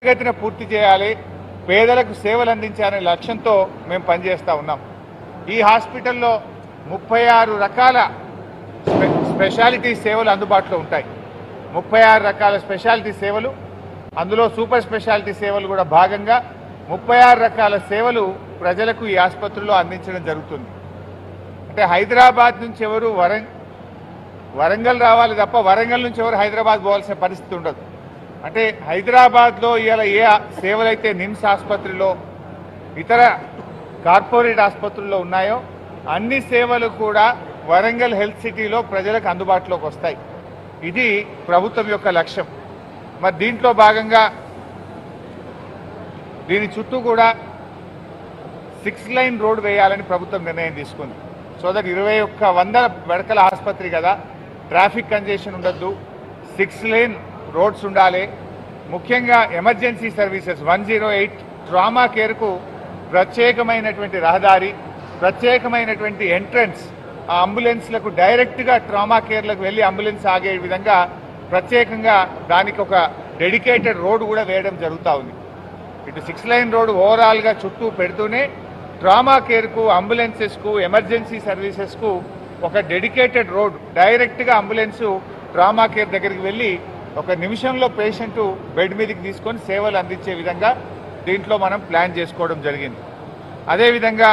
త్వరితగతిన పూర్తి చేయాలి పేదలకు సేవలు అందించాలనే లక్ష్యంతో మేము పనిచేస్తూ ఉన్నాం ఈ హాస్పిటల్లో ముప్పై ఆరు రకాల స్పె- స్పెషాలిటీ సేవలు అందుబాటులో ఉంటాయి ముప్పై ఆరు రకాల స్పెషాలిటీ సేవలు అందులో సూపర్ స్పెషాలిటీ సేవలు కూడా భాగంగా ముప్పై ఆరు రకాల సేవలు ప్రజలకు ఈ ఆసుపత్రిలో అందించడం జరుగుతుంది అంటే హైదరాబాద్ నుంచి ఎవరు వరం వరంగల్ రావాలి తప్ప వరంగల్ నుంచి ఎవరు హైదరాబాద్ పోవాల్సిన పరిస్థితి ఉండదు అంటే హైదరాబాద్లో ఇవాళ ఏ సేవలైతే నిమ్స్ ఆసుపత్రిలో ఇతర కార్పొరేట్ ఆసుపత్రుల్లో ఉన్నాయో అన్ని సేవలు కూడా వరంగల్ హెల్త్ సిటీలో ప్రజలకు అందుబాటులోకి వస్తాయి ఇది ప్రభుత్వం యొక్క లక్ష్యం మరి దీంట్లో భాగంగా దీని చుట్టూ కూడా సిక్స్ లైన్ రోడ్ వేయాలని ప్రభుత్వం నిర్ణయం తీసుకుంది సో దట్ ఇరవై ఒక్క వందల బెడకల ఆసుపత్రి కదా ట్రాఫిక్ కంజెషన్ ఉండొద్దు సిక్స్ లైన్ రోడ్స్ ఉండాలి ముఖ్యంగా emergency services one zero eight trauma కేర్కు ప్రత్యేకమైనటువంటి రహదారి ప్రత్యేకమైనటువంటి ఎంట్రన్స్ ఆ అంబులెన్స్లకు డైరెక్ట్గా ట్రామా కేర్లకు వెళ్ళి అంబులెన్స్ ఆగే విధంగా ప్రత్యేకంగా దానికి ఒక డెడికేటెడ్ రోడ్ కూడా వేయడం జరుగుతూ ఉంది ఇటు సిక్స్ లైన్ రోడ్ ఓవరాల్ గా చుట్టూ పెడుతూనే ట్రామా కేర్ కు అంబులెన్సెస్ కు ఎమర్జెన్సీ సర్వీసెస్ కు ఒక డెడికేటెడ్ రోడ్ డైరెక్ట్ గా అంబులెన్స్ ట్రామా కేర్ దగ్గరికి వెళ్ళి ఒక నిమిషంలో పేషెంట్ బెడ్ మీదకి తీసుకొని సేవలు అందించే విధంగా దీంట్లో మనం ప్లాన్ చేసుకోవడం జరిగింది అదేవిధంగా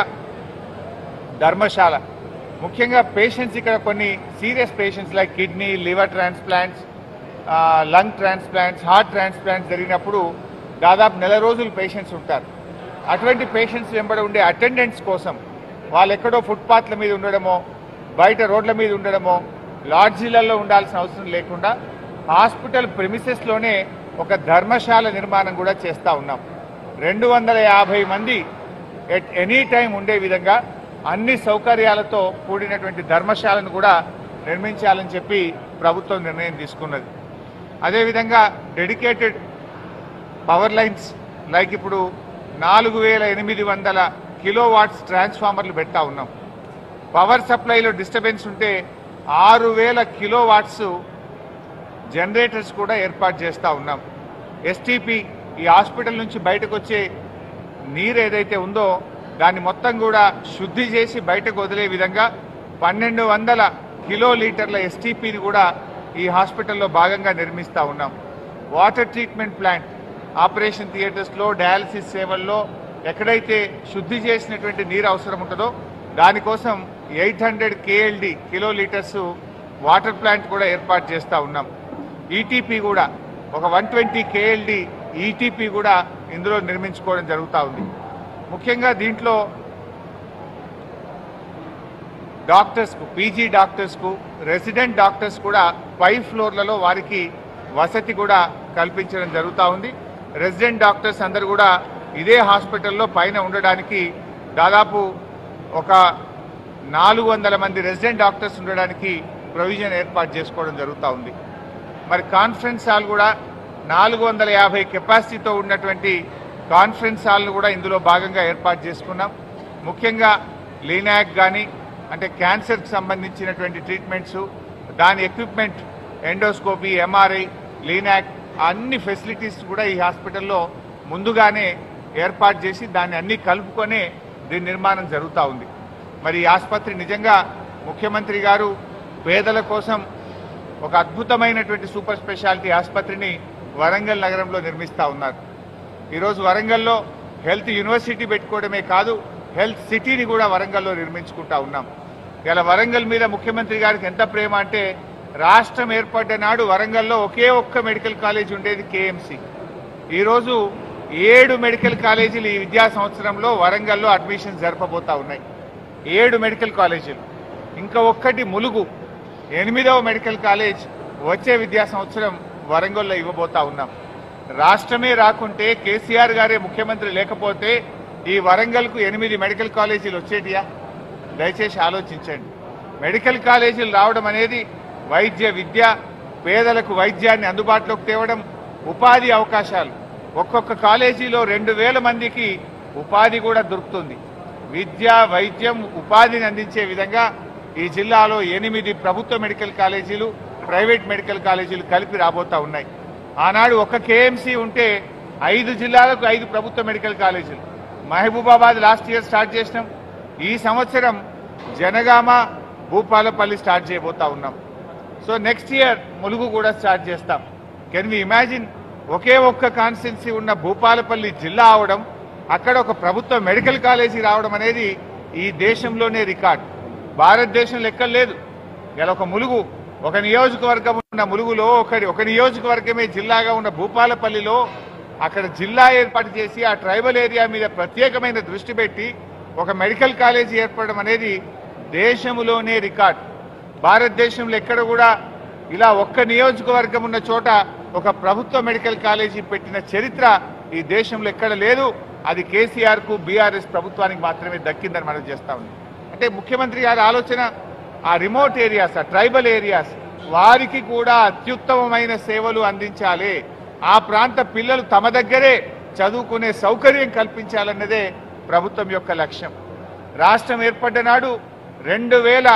ధర్మశాల ముఖ్యంగా పేషెంట్స్ ఇక్కడ కొన్ని serious patients like kidney liver transplants lung transplants heart transplants జరిగినప్పుడు దాదాపు నెల రోజులు పేషెంట్స్ ఉంటారు అటువంటి పేషెంట్స్ వెంబడి ఉండే అటెండెంట్స్ కోసం వాళ్ళు ఎక్కడో ఫుట్పాత్ల మీద ఉండడమో బయట రోడ్ల మీద ఉండడమో లాడ్జీలలో ఉండాల్సిన అవసరం లేకుండా హాస్పిటల్ ప్రెమిసెస్లోనే ఒక ధర్మశాల నిర్మాణం కూడా చేస్తూ ఉన్నాం రెండు వందల యాభై మంది ఎట్ ఎనీ టైం ఉండే విధంగా అన్ని సౌకర్యాలతో కూడినటువంటి ధర్మశాలను కూడా నిర్మించాలని చెప్పి ప్రభుత్వం నిర్ణయం తీసుకున్నది అదేవిధంగా డెడికేటెడ్ పవర్ లైన్స్ లైక్ ఇప్పుడు నాలుగు వేల ఎనిమిది వందల కిలో వాట్స్ ట్రాన్స్ఫార్మర్లు పెడతా ఉన్నాం పవర్ సప్లైలో డిస్టర్బెన్స్ ఉంటే ఆరు వేల కిలో వాట్స్ జనరేటర్స్ కూడా ఏర్పాటు చేస్తూ ఉన్నాం ఎస్టీపీ ఈ హాస్పిటల్ నుంచి బయటకు వచ్చే నీరు ఏదైతే ఉందో దాన్ని మొత్తం కూడా శుద్ధి చేసి బయటకు వదిలే విధంగా పన్నెండు వందల కిలో లీటర్ల ఎస్టీపీని కూడా ఈ హాస్పిటల్లో భాగంగా నిర్మిస్తూ ఉన్నాం వాటర్ ట్రీట్మెంట్ ప్లాంట్ ఆపరేషన్ థియేటర్స్లో డయాలసిస్ సేవల్లో ఎక్కడైతే శుద్ధి చేసినటువంటి నీరు అవసరం ఉంటుందో దానికోసం eight hundred KLD kilo litres water plant కూడా ఏర్పాటు చేస్తూ ఉన్నాం ఈటీపీ కూడా ఒక వన్ ట్వంటీ కేఎల్డి ఈటీపీ కూడా ఇందులో నిర్మించుకోవడం జరుగుతూ ఉంది ముఖ్యంగా దీంట్లో డాక్టర్స్కు పీజీ డాక్టర్స్కు రెసిడెంట్ డాక్టర్స్ కూడా పై ఫ్లోర్లలో వారికి వసతి కూడా కల్పించడం జరుగుతూ ఉంది రెసిడెంట్ డాక్టర్స్ అందరు కూడా ఇదే హాస్పిటల్లో పైన ఉండడానికి దాదాపు ఒక నాలుగు వందల మంది రెసిడెంట్ డాక్టర్స్ ఉండడానికి ప్రొవిజన్ ఏర్పాటు చేసుకోవడం జరుగుతూ ఉంది మరి కాన్ఫరెన్స్ హాల్ కూడా నాలుగు వందల యాభై కెపాసిటీతో ఉన్నటువంటి కాన్ఫరెన్స్ హాల్ను కూడా ఇందులో భాగంగా ఏర్పాటు చేసుకున్నాం ముఖ్యంగా లీనాక్ కానీ అంటే క్యాన్సర్కి సంబంధించినటువంటి ట్రీట్మెంట్స్ దాని ఎక్విప్మెంట్ ఎండోస్కోపీ ఎంఆర్ఐ లీనాక్ అన్ని ఫెసిలిటీస్ కూడా ఈ హాస్పిటల్లో ముందుగానే ఏర్పాటు చేసి దాన్ని అన్ని కలుపుకొనే దీని నిర్మాణం జరుగుతూ ఉంది మరి ఈ ఆసుపత్రి నిజంగా ముఖ్యమంత్రి గారు పేదల కోసం ఒక అద్భుతమైనటువంటి సూపర్ స్పెషాలిటీ ఆసుపత్రిని వరంగల్ నగరంలో నిర్మిస్తా ఉన్నారు ఈరోజు వరంగల్లో హెల్త్ యూనివర్సిటీ పెట్టుకోవడమే కాదు హెల్త్ సిటీని కూడా వరంగల్లో నిర్మించుకుంటా ఉన్నాం ఇలా వరంగల్ మీద ముఖ్యమంత్రి గారికి ఎంత ప్రేమ అంటే రాష్ట్రం ఏర్పడ్డ నాడు వరంగల్లో ఒకే ఒక్క మెడికల్ కాలేజ్ ఉండేది కేఎంసి ఈరోజు ఏడు మెడికల్ కాలేజీలు ఈ విద్యా సంవత్సరంలో వరంగల్లో అడ్మిషన్ జరపబోతా ఉన్నాయి ఏడు మెడికల్ కాలేజీలు ఇంకా ఒక్కటి ములుగు ఎనిమిదవ మెడికల్ కాలేజ్ వచ్చే విద్యా సంవత్సరం వరంగల్లో ఇవ్వబోతా ఉన్నాం రాష్ట్రమే రాకుంటే కేసీఆర్ గారే ముఖ్యమంత్రి లేకపోతే ఈ వరంగల్కు ఎనిమిది మెడికల్ కాలేజీలు వచ్చేటియా దయచేసి ఆలోచించండి మెడికల్ కాలేజీలు రావడం అనేది వైద్య విద్య పేదలకు వైద్యాన్ని అందుబాటులోకి తేవడం ఉపాధి అవకాశాలు ఒక్కొక్క కాలేజీలో రెండు వేల మందికి ఉపాధి కూడా దొరుకుతుంది విద్య వైద్యం ఉపాధిని అందించే విధంగా ఈ జిల్లాలో ఎనిమిది ప్రభుత్వ మెడికల్ కాలేజీలు ప్రైవేట్ మెడికల్ కాలేజీలు కలిపి రాబోతా ఉన్నాయి ఆనాడు ఒక కేఎంసీ ఉంటే ఐదు జిల్లాలకు ఐదు ప్రభుత్వ మెడికల్ కాలేజీలు మహబూబాబాద్ లాస్ట్ ఇయర్ స్టార్ట్ చేసినాం ఈ సంవత్సరం జనగామ భూపాలపల్లి స్టార్ట్ చేయబోతా ఉన్నాం సో నెక్స్ట్ ఇయర్ ములుగు కూడా స్టార్ట్ చేస్తాం కెన్ వి ఇమాజిన్ ఒకే ఒక్క కాన్స్టిట్యున్సీ ఉన్న భూపాలపల్లి జిల్లా అవడం అక్కడ ఒక ప్రభుత్వ మెడికల్ కాలేజీ రావడం అనేది ఈ దేశంలోనే రికార్డ్ భారతదేశంలో ఎక్కడ లేదు ఇలా ఒక ములుగు ఒక నియోజకవర్గం ఉన్న ములుగులో ఒకటి ఒక నియోజకవర్గమే జిల్లాగా ఉన్న భూపాలపల్లిలో అక్కడ జిల్లా ఏర్పాటు చేసి ఆ ట్రైబల్ ఏరియా మీద ప్రత్యేకమైన దృష్టి పెట్టి ఒక మెడికల్ కాలేజీ ఏర్పడడం అనేది దేశంలోనే రికార్డ్ భారతదేశంలో ఎక్కడ కూడా ఇలా ఒక్క నియోజకవర్గం ఉన్న చోట ఒక ప్రభుత్వ మెడికల్ కాలేజీ పెట్టిన చరిత్ర ఈ దేశంలో ఎక్కడ లేదు అది కేసీఆర్ కు బీఆర్ఎస్ ప్రభుత్వానికి మాత్రమే దక్కిందని మనం చేస్తా ఉన్నాం అంటే ముఖ్యమంత్రి గారి ఆలోచన ఆ రిమోట్ ఏరియాస్ ఆ ట్రైబల్ ఏరియాస్ వారికి కూడా అత్యుత్తమమైన సేవలు అందించాలి ఆ ప్రాంత పిల్లలు తమ దగ్గరే చదువుకునే సౌకర్యం కల్పించాలన్నదే ప్రభుత్వం యొక్క లక్ష్యం రాష్ట్రం ఏర్పడ్డ నాడు రెండు వేల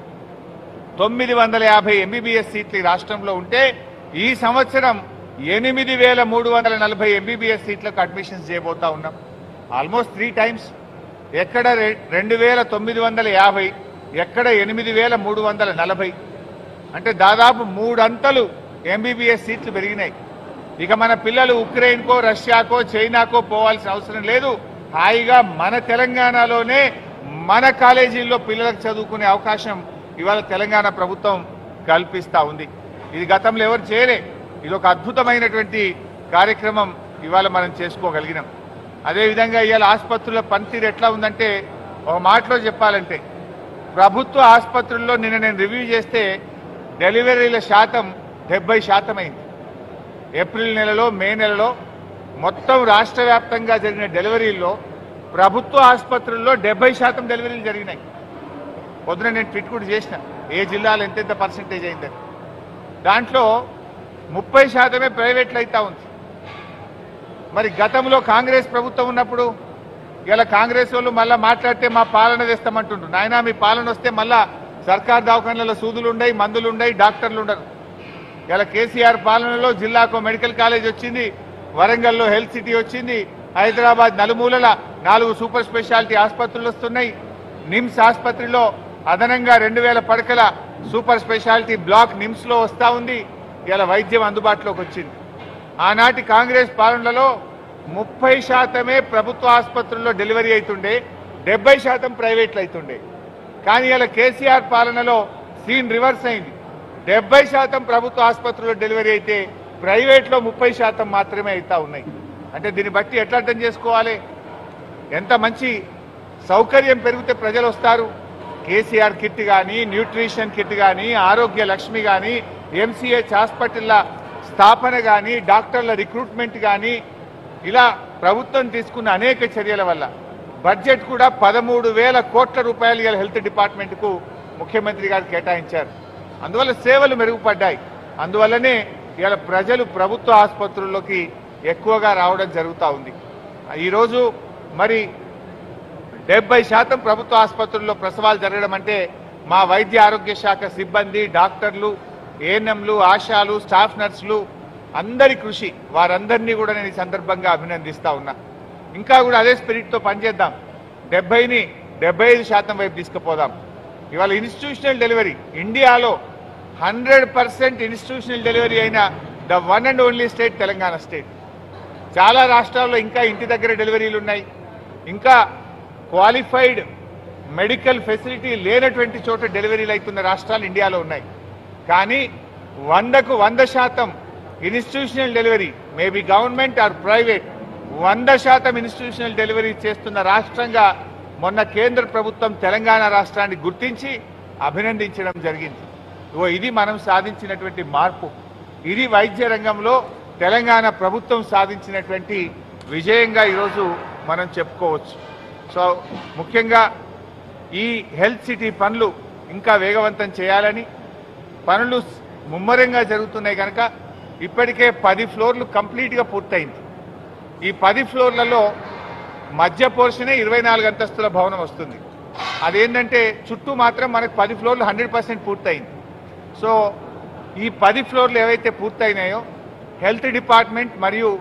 తొమ్మిది వందల యాభై ఎంబీబీఎస్ సీట్లు ఈ రాష్ట్రంలో ఉంటే ఈ సంవత్సరం ఎనిమిది వేల మూడు వందల నలభై ఎంబీబీఎస్ సీట్లకు అడ్మిషన్స్ చేయబోతా ఉన్నాం ఆల్మోస్ట్ త్రీ టైమ్స్ ఎక్కడ రె- రెండు వేల తొమ్మిది వందల యాభై ఎక్కడ ఎనిమిది వేల మూడు వందల నలభై అంటే దాదాపు మూడంతలు ఎంబీబీఎస్ సీట్లు పెరిగినాయి ఇక మన పిల్లలు ఉక్రెయిన్కో రష్యాకో చైనాకో పోవాల్సిన అవసరం లేదు హాయిగా మన తెలంగాణలోనే మన కాలేజీల్లో పిల్లలకు చదువుకునే అవకాశం ఇవాళ తెలంగాణ ప్రభుత్వం కల్పిస్తా ఉంది ఇది గతంలో ఎవరు చేయలే ఇది ఒక అద్భుతమైనటువంటి కార్యక్రమం ఇవాళ మనం చేసుకోగలిగినాం అదేవిధంగా ఇవాళ ఆసుపత్రుల పనితీరు ఎట్లా ఉందంటే ఒక మాటలో చెప్పాలంటే ప్రభుత్వ ఆసుపత్రుల్లో నిన్న నేను రివ్యూ చేస్తే డెలివరీల శాతం డెబ్బై శాతం అయింది ఏప్రిల్ నెలలో మే నెలలో మొత్తం రాష్ట్ర వ్యాప్తంగా జరిగిన డెలివరీల్లో ప్రభుత్వ ఆసుపత్రుల్లో డెబ్బై శాతం డెలివరీలు జరిగినాయి పొద్దున నేను ట్విట్ కూడా చేసిన ఏ జిల్లాలో ఎంతెంత పర్సెంటేజ్ అయిందని దాంట్లో ముప్పై శాతమే ప్రైవేట్లో అయితా ఉంది మరి గతంలో కాంగ్రెస్ ప్రభుత్వం ఉన్నప్పుడు ఇలా కాంగ్రెస్ వాళ్ళు మళ్ళా మాట్లాడితే మా పాలన తెస్తామంటుండ్రు నాయనా మీ పాలన వస్తే మళ్ళా సర్కార్ దవాఖానలలో సూదులు ఉండయి మందులు ఉండయి డాక్టర్లు ఉండరు ఇలా కేసీఆర్ పాలనలో జిల్లాకు మెడికల్ కాలేజ్ వచ్చింది వరంగల్లో హెల్త్ సిటీ వచ్చింది హైదరాబాద్ నలుమూలల నాలుగు సూపర్ స్పెషాలిటీ ఆసుపత్రులు వస్తున్నాయి నిమ్స్ ఆసుపత్రిలో అదనంగా రెండు వేల పడకల సూపర్ స్పెషాలిటీ బ్లాక్ నిమ్స్ లో వస్తా ఉంది ఇలా వైద్యం అందుబాటులోకి వచ్చింది ఆనాటి కాంగ్రెస్ పాలనలో ముప్పై శాతమే ప్రభుత్వ ఆసుపత్రుల్లో డెలివరీ అవుతుండే డెబ్బై శాతం ప్రైవేట్లు అవుతుండే కానీ ఇలా కేసీఆర్ పాలనలో సీన్ రివర్స్ అయింది డెబ్బై శాతం ప్రభుత్వ ఆసుపత్రుల్లో డెలివరీ అయితే ప్రైవేట్లో ముప్పై శాతం మాత్రమే అవుతా ఉన్నాయి అంటే దీన్ని బట్టి ఎట్లా అర్థం చేసుకోవాలి ఎంత మంచి సౌకర్యం పెరిగితే ప్రజలు వస్తారు కేసీఆర్ కిట్ కానీ న్యూట్రిషన్ కిట్ కానీ ఆరోగ్య లక్ష్మి కానీ ఎంసీహెచ్ హాస్పిటల్ల స్థాపన కానీ డాక్టర్ల రిక్రూట్మెంట్ కానీ ఇలా ప్రభుత్వం తీసుకున్న అనేక చర్యల వల్ల బడ్జెట్ కూడా పదమూడు వేల కోట్ల రూపాయలు ఇవాళ హెల్త్ డిపార్ట్మెంట్కు ముఖ్యమంత్రి గారు కేటాయించారు అందువల్ల సేవలు మెరుగుపడ్డాయి అందువల్లనే ఇవాళ ప్రజలు ప్రభుత్వ ఆసుపత్రుల్లోకి ఎక్కువగా రావడం జరుగుతూ ఉంది ఈరోజు మరి డెబ్బై శాతం ప్రభుత్వ ఆసుపత్రుల్లో ప్రసవాలు జరగడం అంటే మా వైద్య ఆరోగ్య శాఖ సిబ్బంది డాక్టర్లు ఏఎన్ఎంలు ఆశాలు స్టాఫ్ నర్సులు అందరి కృషి వారందరినీ కూడా నేను ఈ సందర్భంగా అభినందిస్తా ఉన్నా ఇంకా కూడా అదే స్పిరిట్తో పనిచేద్దాం డెబ్బైని డెబ్బై ఐదు శాతం వైపు తీసుకుపోదాం ఇవాళ ఇన్స్టిట్యూషనల్ డెలివరీ ఇండియాలో హండ్రెడ్ పర్సెంట్ ఇన్స్టిట్యూషనల్ డెలివరీ అయిన the one and only state Telangana state చాలా రాష్ట్రాల్లో ఇంకా ఇంటి దగ్గర డెలివరీలు ఉన్నాయి ఇంకా క్వాలిఫైడ్ మెడికల్ ఫెసిలిటీ లేనటువంటి చోట డెలివరీలు అవుతున్న రాష్ట్రాలు ఇండియాలో ఉన్నాయి కానీ వందకు వంద శాతం institutional delivery maybe government or private వంద శాతం ఇన్స్టిట్యూషనల్ డెలివరీ చేస్తున్న రాష్ట్రంగా మొన్న కేంద్ర ప్రభుత్వం తెలంగాణ రాష్ట్రాన్ని గుర్తించి అభినందించడం జరిగింది ఓ ఇది మనం సాధించినటువంటి మార్పు ఇది వైద్య రంగంలో తెలంగాణ ప్రభుత్వం సాధించినటువంటి విజయంగా ఈరోజు మనం చెప్పుకోవచ్చు సో ముఖ్యంగా ఈ హెల్త్ సిటీ పనులు ఇంకా వేగవంతం చేయాలని పనులు ముమ్మరంగా జరుగుతున్నాయి కనుక ఇప్పటికే పది ఫ్లోర్లు కంప్లీట్గా పూర్తయింది ఈ పది ఫ్లోర్లలో మధ్య పోర్షనే ఇరవై నాలుగు అంతస్తుల భవనం వస్తుంది అదేంటంటే చుట్టూ మాత్రం మనకు పది ఫ్లోర్లు హండ్రెడ్ పర్సెంట్ పూర్తయింది సో ఈ పది ఫ్లోర్లు ఏవైతే పూర్తయినాయో హెల్త్ డిపార్ట్మెంట్ మరియు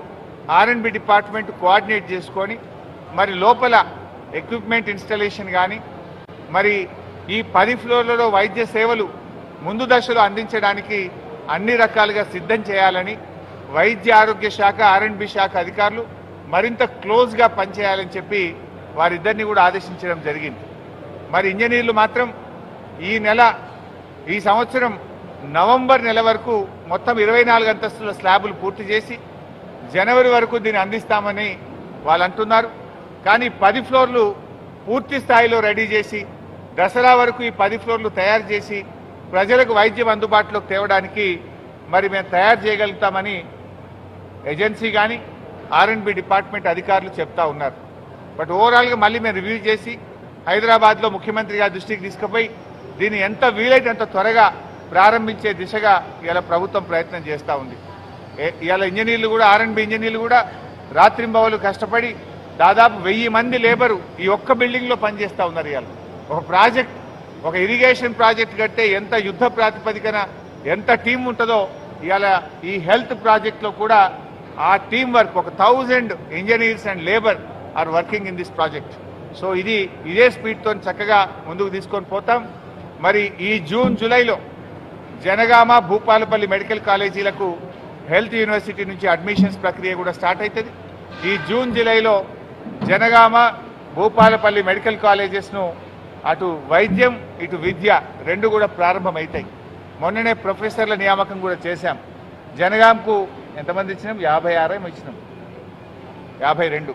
ఆర్ఎండ్బి డిపార్ట్మెంట్ కోఆర్డినేట్ చేసుకొని మరి లోపల ఎక్విప్మెంట్ ఇన్స్టలేషన్ కానీ మరి ఈ పది ఫ్లోర్లలో వైద్య సేవలు ముందు దశలో అందించడానికి అన్ని రకాలుగా సిద్ధం చేయాలని వైద్య ఆరోగ్య శాఖ ఆర్ఎండ్బి శాఖ అధికారులు మరింత క్లోజ్గా పనిచేయాలని చెప్పి వారిద్దరిని కూడా ఆదేశించడం జరిగింది మరి ఇంజనీర్లు మాత్రం ఈ నెల ఈ సంవత్సరం నవంబర్ నెల వరకు మొత్తం ఇరవై నాలుగు అంతస్తుల స్లాబులు పూర్తి చేసి జనవరి వరకు దీన్ని అందిస్తామని వాళ్ళు అంటున్నారు కానీ పది ఫ్లోర్లు పూర్తి స్థాయిలో రెడీ చేసి దసరా వరకు ఈ పది ఫ్లోర్లు తయారు చేసి ప్రజలకు వైద్యం అందుబాటులోకి తేవడానికి మరి మేము తయారు చేయగలుగుతామని ఏజెన్సీ కానీ ఆర్ఎండ్బి డిపార్ట్మెంట్ అధికారులు చెప్తా ఉన్నారు బట్ ఓవరాల్గా మళ్ళీ మేము రివ్యూ చేసి హైదరాబాద్లో ముఖ్యమంత్రి గారి దృష్టికి తీసుకుపోయి దీన్ని ఎంత వీలైతే అంత త్వరగా ప్రారంభించే దిశగా ఇవాళ ప్రభుత్వం ప్రయత్నం చేస్తూ ఉంది ఏ- ఇవాళ ఇంజనీర్లు కూడా ఆర్ఎండ్బి ఇంజనీర్లు కూడా రాత్రింబవలు కష్టపడి దాదాపు వెయ్యి మంది లేబరు ఈ ఒక్క బిల్డింగ్లో పనిచేస్తూ ఉన్నారు ఇవాళ ఒక ప్రాజెక్ట్ ఒక ఇరిగేషన్ ప్రాజెక్ట్ కట్టే ఎంత యుద్ధ ప్రాతిపదికన ఎంత టీం ఉంటుందో ఇవాళ ఈ హెల్త్ ప్రాజెక్ట్లో కూడా ఆ టీం వర్క్ ఒక thousand engineers and labour are working in this project so ఇది ఇదే స్పీడ్తో చక్కగా ముందుకు తీసుకొని పోతాం మరి ఈ జూన్ జూలైలో జనగామ భూపాలపల్లి మెడికల్ కాలేజీలకు హెల్త్ యూనివర్సిటీ నుంచి అడ్మిషన్స్ ప్రక్రియ కూడా స్టార్ట్ అవుతుంది ఈ జూన్ జూలైలో జనగామ భూపాలపల్లి మెడికల్ కాలేజెస్ను అటు వైద్యం ఇటు విద్య రెండు కూడా ప్రారంభమవుతాయి మొన్ననే ప్రొఫెసర్ల నియామకం కూడా చేశాం జనగాంకు ఎంతమంది ఇచ్చినాం యాభై ఆరేమో ఇచ్చినాం యాభై రెండు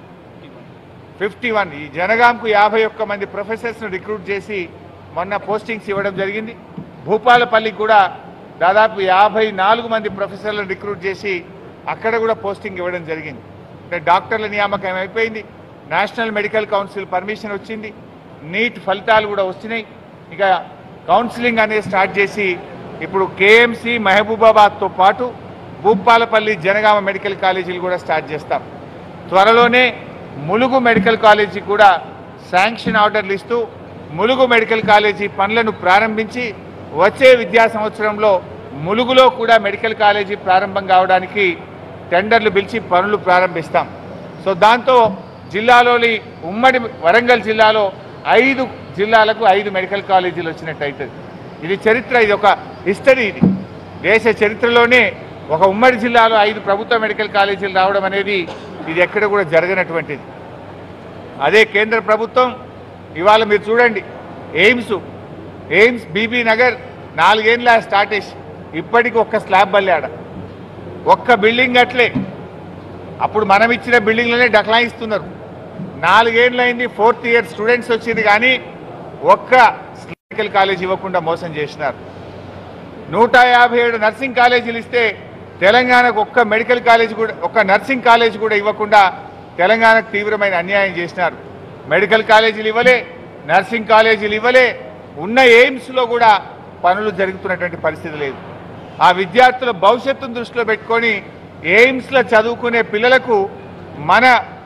ఫిఫ్టీ వన్ ఈ జనగాంకు యాభై ఒక్క మంది ప్రొఫెసర్స్ను రిక్రూట్ చేసి మొన్న పోస్టింగ్స్ ఇవ్వడం జరిగింది భూపాలపల్లికి కూడా దాదాపు యాభై నాలుగు మంది ప్రొఫెసర్లను రిక్రూట్ చేసి అక్కడ కూడా పోస్టింగ్ ఇవ్వడం జరిగింది అంటే డాక్టర్ల నియామకం అయిపోయింది నేషనల్ మెడికల్ కౌన్సిల్ పర్మిషన్ వచ్చింది నీట్ ఫలితాలు కూడా వస్తున్నాయి ఇక కౌన్సిలింగ్ అనేది స్టార్ట్ చేసి ఇప్పుడు కేఎంసి మహబూబాబాద్తో పాటు భూపాలపల్లి జనగామ మెడికల్ కాలేజీలు కూడా స్టార్ట్ చేస్తాం త్వరలోనే ములుగు మెడికల్ కాలేజీ కూడా శాంక్షన్ ఆర్డర్లు ఇస్తూ ములుగు మెడికల్ కాలేజీ పనులను ప్రారంభించి వచ్చే విద్యా సంవత్సరంలో ములుగులో కూడా మెడికల్ కాలేజీ ప్రారంభం కావడానికి టెండర్లు పిలిచి పనులు ప్రారంభిస్తాం సో దాంతో జిల్లాలోని ఉమ్మడి వరంగల్ జిల్లాలో ఐదు జిల్లాలకు ఐదు మెడికల్ కాలేజీలు వచ్చినట్టు అవుతుంది ఇది చరిత్ర ఇది ఒక హిస్టరీ ఇది దేశ చరిత్రలోనే ఒక ఉమ్మడి జిల్లాలో ఐదు ప్రభుత్వ మెడికల్ కాలేజీలు రావడం అనేది ఇది ఎక్కడ కూడా జరగనటువంటిది అదే కేంద్ర ప్రభుత్వం ఇవాళ మీరు చూడండి ఎయిమ్స్ ఎయిమ్స్ బీబీ నగర్ నాలుగేళ్ళ స్టార్ట్ చేసి ఇప్పటికి ఒక్క స్లాబ్ బల్లాడ ఒక్క బిల్డింగ్ అట్లే అప్పుడు మనం ఇచ్చిన బిల్డింగ్లనే డక్లాయిస్తున్నారు నాలుగేళ్ళైంది ఫోర్త్ ఇయర్ స్టూడెంట్స్ వచ్చింది కానీ ఒక్క మెడికల్ కాలేజ్ ఇవ్వకుండా మోసం చేసినారు నూట యాభై ఏడు నర్సింగ్ కాలేజీలు ఇస్తే తెలంగాణకు ఒక్క మెడికల్ కాలేజ్ కూడా ఒక్క నర్సింగ్ కాలేజ్ కూడా ఇవ్వకుండా తెలంగాణకు తీవ్రమైన అన్యాయం చేసినారు మెడికల్ కాలేజీలు ఇవ్వలే నర్సింగ్ కాలేజీలు ఇవ్వలే ఉన్న ఎయిమ్స్లో కూడా పనులు జరుగుతున్నటువంటి పరిస్థితి లేదు ఆ విద్యార్థుల భవిష్యత్తును దృష్టిలో పెట్టుకొని ఎయిమ్స్లో చదువుకునే పిల్లలకు మన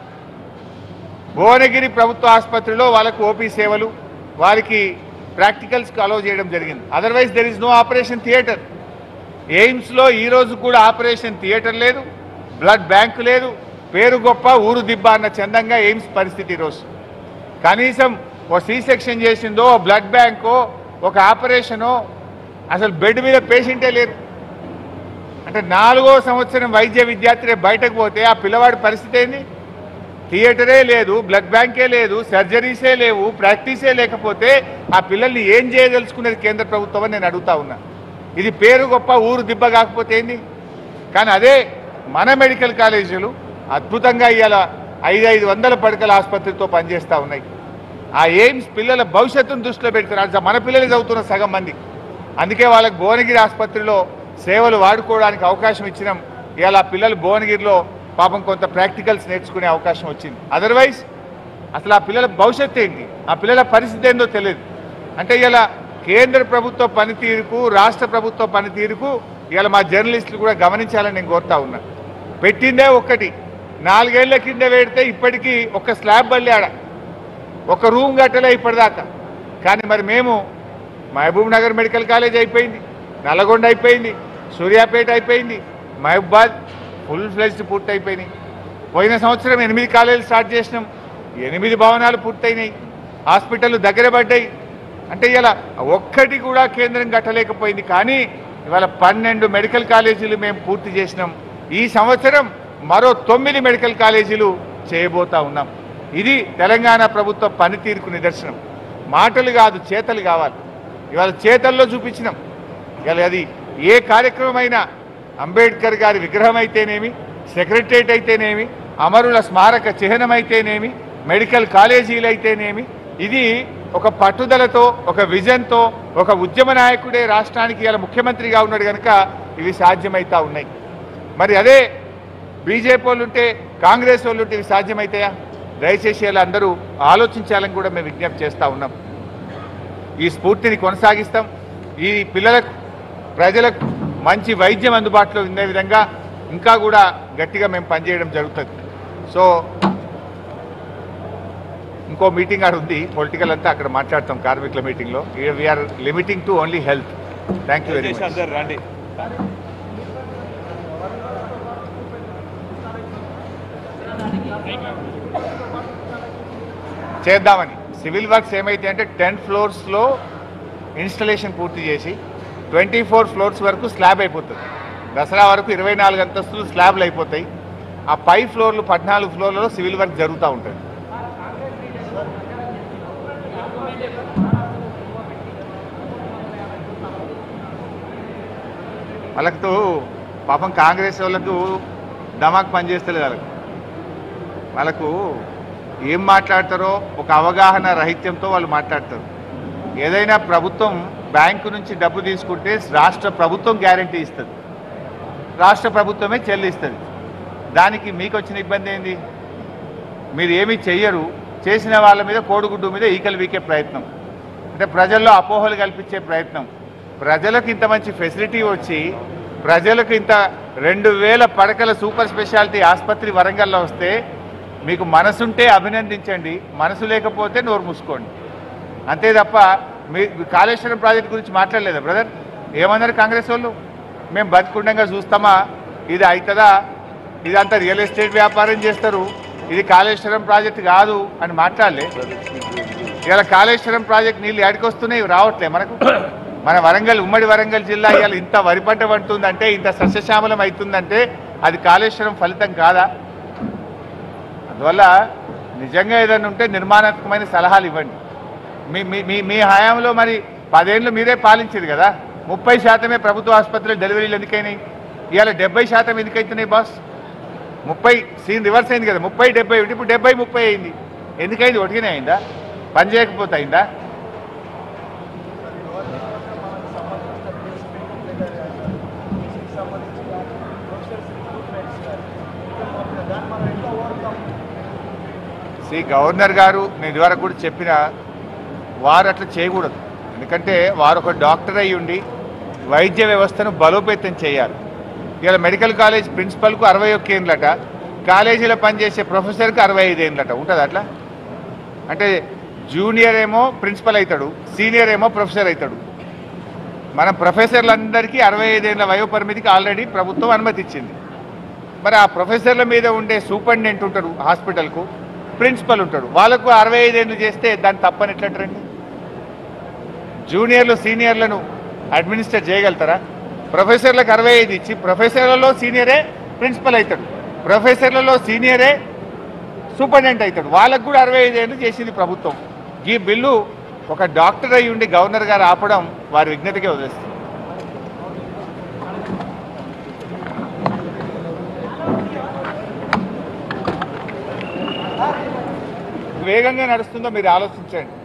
భువనగిరి ప్రభుత్వ ఆసుపత్రిలో వాళ్ళకు ఓపీ సేవలు వారికి ప్రాక్టికల్స్కి అలౌ చేయడం జరిగింది otherwise there is no operation theatre ఎయిమ్స్లో ఈ రోజు కూడా ఆపరేషన్ థియేటర్ లేదు బ్లడ్ బ్యాంక్ లేదు పేరు గొప్ప ఊరు దిబ్బ అన్న చందంగా ఎయిమ్స్ పరిస్థితి ఈరోజు కనీసం ఓ సి సెక్షన్ చేసిందో ఓ బ్లడ్ బ్యాంకో ఒక ఆపరేషనో అసలు బెడ్ మీద పేషెంటే లేరు అంటే నాలుగో సంవత్సరం వైద్య విద్యార్థి రేపు బయటకు పోతే ఆ పిల్లవాడి పరిస్థితి ఏంది థియేటరే లేదు బ్లడ్ బ్యాంకే లేదు సర్జరీసే లేవు ప్రాక్టీసే లేకపోతే ఆ పిల్లల్ని ఏం చేయదలుచుకునేది కేంద్ర ప్రభుత్వం అని నేను అడుగుతా ఉన్నా ఇది పేరు గొప్ప ఊరు దిబ్బ కాకపోతే ఏంది కానీ అదే మన మెడికల్ కాలేజీలు అద్భుతంగా ఇవాళ ఐదు ఐదు వందల పడకల ఆసుపత్రితో పనిచేస్తూ ఉన్నాయి ఆ ఎయిమ్స్ పిల్లల భవిష్యత్తును దృష్టిలో పెడుతున్నారు మన పిల్లలు చదువుతున్న సగం మంది అందుకే వాళ్ళకి భువనగిరి ఆసుపత్రిలో సేవలు వాడుకోవడానికి అవకాశం ఇచ్చినాం ఇవాళ ఆ పిల్లలు భువనగిరిలో పాపం కొంత ప్రాక్టికల్స్ నేర్చుకునే అవకాశం వచ్చింది అదర్వైజ్ అసలు ఆ పిల్లల భవిష్యత్తు ఏంటి ఆ పిల్లల పరిస్థితి ఏందో తెలియదు అంటే ఇలా కేంద్ర ప్రభుత్వ పనితీరుకు రాష్ట్ర ప్రభుత్వ పనితీరుకు ఇవాళ మా జర్నలిస్టులు కూడా గమనించాలని నేను కోరుతా ఉన్నా పెట్టిందే ఒక్కటి నాలుగేళ్ల కింద పెడితే ఇప్పటికీ ఒక స్లాబ్ బల్లాడ ఒక రూమ్ కట్టలే ఇప్పటిదాకా కానీ మరి మేము మహబూబ్ నగర్ మెడికల్ కాలేజ్ అయిపోయింది నల్గొండ అయిపోయింది సూర్యాపేట అయిపోయింది మహబూబాద్ ఫుల్ ఫ్లెజ్డ్ పూర్తి అయిపోయినాయి పోయిన సంవత్సరం ఎనిమిది కాలేజీలు స్టార్ట్ చేసినాం ఎనిమిది భవనాలు పూర్తయినాయి హాస్పిటల్ దగ్గర పడ్డాయి అంటే ఇలా ఒక్కటి కూడా కేంద్రం కట్టలేకపోయింది కానీ ఇవాళ పన్నెండు మెడికల్ కాలేజీలు మేము పూర్తి చేసినాం ఈ సంవత్సరం మరో తొమ్మిది మెడికల్ కాలేజీలు చేయబోతా ఉన్నాం ఇది తెలంగాణ ప్రభుత్వ పనితీరుకు నిదర్శనం మాటలు కాదు చేతలు కావాలి ఇవాళ చేతల్లో చూపించినాం ఇవాళ అది ఏ కార్యక్రమం అయినా అంబేద్కర్ గారి విగ్రహం అయితేనేమి సెక్రటరియట్ అయితేనేమి అమరుల స్మారక చిహ్నం అయితేనేమి మెడికల్ కాలేజీలు అయితేనేమి ఇది ఒక పట్టుదలతో ఒక విజన్తో ఒక ఉద్యమ నాయకుడే రాష్ట్రానికి ఇలా ముఖ్యమంత్రిగా ఉన్నాడు కనుక ఇవి సాధ్యమవుతా ఉన్నాయి మరి అదే బీజేపీ వాళ్ళు ఉంటే కాంగ్రెస్ వాళ్ళు ఉంటే ఇవి సాధ్యమవుతాయా దయచేసి ఇలా అందరూ ఆలోచించాలని కూడా మేము విజ్ఞప్తి చేస్తూ ఉన్నాం ఈ స్ఫూర్తిని కొనసాగిస్తాం ఈ పిల్లలకు ప్రజలకు మంచి వైద్యం అందుబాటులో ఉండే విధంగా ఇంకా కూడా గట్టిగా మేము పనిచేయడం జరుగుతుంది సో ఇంకో మీటింగ్ ఆడ ఉంది పొలిటికల్ అంతా అక్కడ మాట్లాడతాం కార్మికుల మీటింగ్లో we're limiting to only health thank you very much అందరు రండి చేద్దామని సివిల్ వర్క్స్ ఏమైతే అంటే టెన్ ఫ్లోర్స్లో ఇన్స్టలేషన్ పూర్తి చేసి ట్వంటీ ఫోర్ ఫ్లోర్స్ వరకు స్లాబ్ అయిపోతుంది దసరా వరకు ఇరవై నాలుగు అంతస్తులు స్లాబ్లు అయిపోతాయి ఆ పై ఫ్లోర్లు పద్నాలుగు ఫ్లోర్లలో సివిల్ వర్క్ జరుగుతూ ఉంటుంది వాళ్ళకు పాపం కాంగ్రెస్ వాళ్ళకు దమాక్ పనిచేస్తలేదు వాళ్ళకు వాళ్ళకు ఏం మాట్లాడతారో ఒక అవగాహన రహిత్యంతో వాళ్ళు మాట్లాడతారు ఏదైనా ప్రభుత్వం బ్యాంకు నుంచి డబ్బు తీసుకుంటే రాష్ట్ర ప్రభుత్వం గ్యారంటీ ఇస్తుంది రాష్ట్ర ప్రభుత్వమే చెల్లిస్తుంది దానికి మీకు వచ్చిన ఇబ్బంది ఏంది మీరు ఏమీ చెయ్యరు చేసిన వాళ్ళ మీద కోడిగుడ్డు మీద ఈకలు వీకే ప్రయత్నం అంటే ప్రజల్లో అపోహలు కల్పించే ప్రయత్నం ప్రజలకు ఇంత మంచి ఫెసిలిటీ వచ్చి ప్రజలకు ఇంత రెండు వేల పడకల సూపర్ స్పెషాలిటీ ఆసుపత్రి వరంగల్లో వస్తే మీకు మనసుంటే అభినందించండి మనసు లేకపోతే నోరు మూసుకోండి అంతే తప్ప మీ కాళేశ్వరం ప్రాజెక్ట్ గురించి మాట్లాడలేదా బ్రదర్ ఏమన్నారు కాంగ్రెస్ వాళ్ళు మేము బతికుండంగా చూస్తామా ఇది అవుతుందా ఇదంతా రియల్ ఎస్టేట్ వ్యాపారం చేస్తారు ఇది కాళేశ్వరం ప్రాజెక్ట్ కాదు అని మాట్లాడలే ఇవాళ కాళేశ్వరం ప్రాజెక్ట్ నీళ్ళు ఏడికొస్తున్నాయి రావట్లే మనకు మన వరంగల్ ఉమ్మడి వరంగల్ జిల్లా ఇవాళ ఇంత వరి పంట పండుతుందంటే ఇంత సస్యశ్యామలం అవుతుందంటే అది కాళేశ్వరం ఫలితం కాదా అందువల్ల నిజంగా ఏదైనా ఉంటే నిర్మాణాత్మకమైన సలహాలు ఇవ్వండి మీ మీ మీ మీ హయాంలో మరి పదేళ్ళు మీరే పాలించేది కదా ముప్పై శాతమే ప్రభుత్వ ఆసుపత్రులు డెలివరీలు ఎందుకైనాయి ఇవాళ డెబ్బై శాతం ఎందుకైతున్నాయి బాస్ ముప్పై సీన్ రివర్స్ అయింది కదా ముప్పై డెబ్బై ఒకటి ఇప్పుడు డెబ్బై ముప్పై అయింది ఎందుకైంది ఒటిగానే అయిందా పని చేయకపోతే అయిందా శ్రీ గవర్నర్ గారు నేను ఇదివరకు కూడా చెప్పిన వారు అట్లా చేయకూడదు ఎందుకంటే వారు ఒక డాక్టర్ అయి ఉండి వైద్య వ్యవస్థను బలోపేతం చేయాలి ఇలా మెడికల్ కాలేజ్ ప్రిన్సిపల్కు అరవై ఒక్క ఏండ్లట కాలేజీలో పనిచేసే ప్రొఫెసర్కి అరవై ఐదు ఏండ్లట ఉంటుంది అట్లా అంటే జూనియర్ ఏమో ప్రిన్సిపల్ అవుతాడు సీనియర్ ఏమో ప్రొఫెసర్ అవుతాడు మన ప్రొఫెసర్లందరికీ అరవై ఐదేళ్ల వయోపరిమితికి ఆల్రెడీ ప్రభుత్వం అనుమతి ఇచ్చింది మరి ఆ ప్రొఫెసర్ల మీద ఉండే సూపరింటెండెంట్ ఉంటాడు హాస్పిటల్కు ప్రిన్సిపల్ ఉంటాడు వాళ్ళకు అరవై ఐదేళ్ళు చేస్తే దాన్ని తప్పని ఎట్లంటారండి జూనియర్లు సీనియర్లను అడ్మినిస్టర్ చేయగలుగుతారా ప్రొఫెసర్లకు అరవై ఐదు ఇచ్చి ప్రొఫెసర్లలో సీనియరే ప్రిన్సిపల్ అవుతాడు ప్రొఫెసర్లలో సీనియరే సూపరింటెండెంట్ అవుతాడు వాళ్ళకు కూడా అరవై ఐదు ఏళ్ళు చేసింది ప్రభుత్వం ఈ బిల్లు ఒక డాక్టర్ అయి ఉండి గవర్నర్ గారు ఆపడం వారి విజ్ఞతకే వదిలేస్తుంది వేగంగా నడుస్తుందో మీరు ఆలోచించండి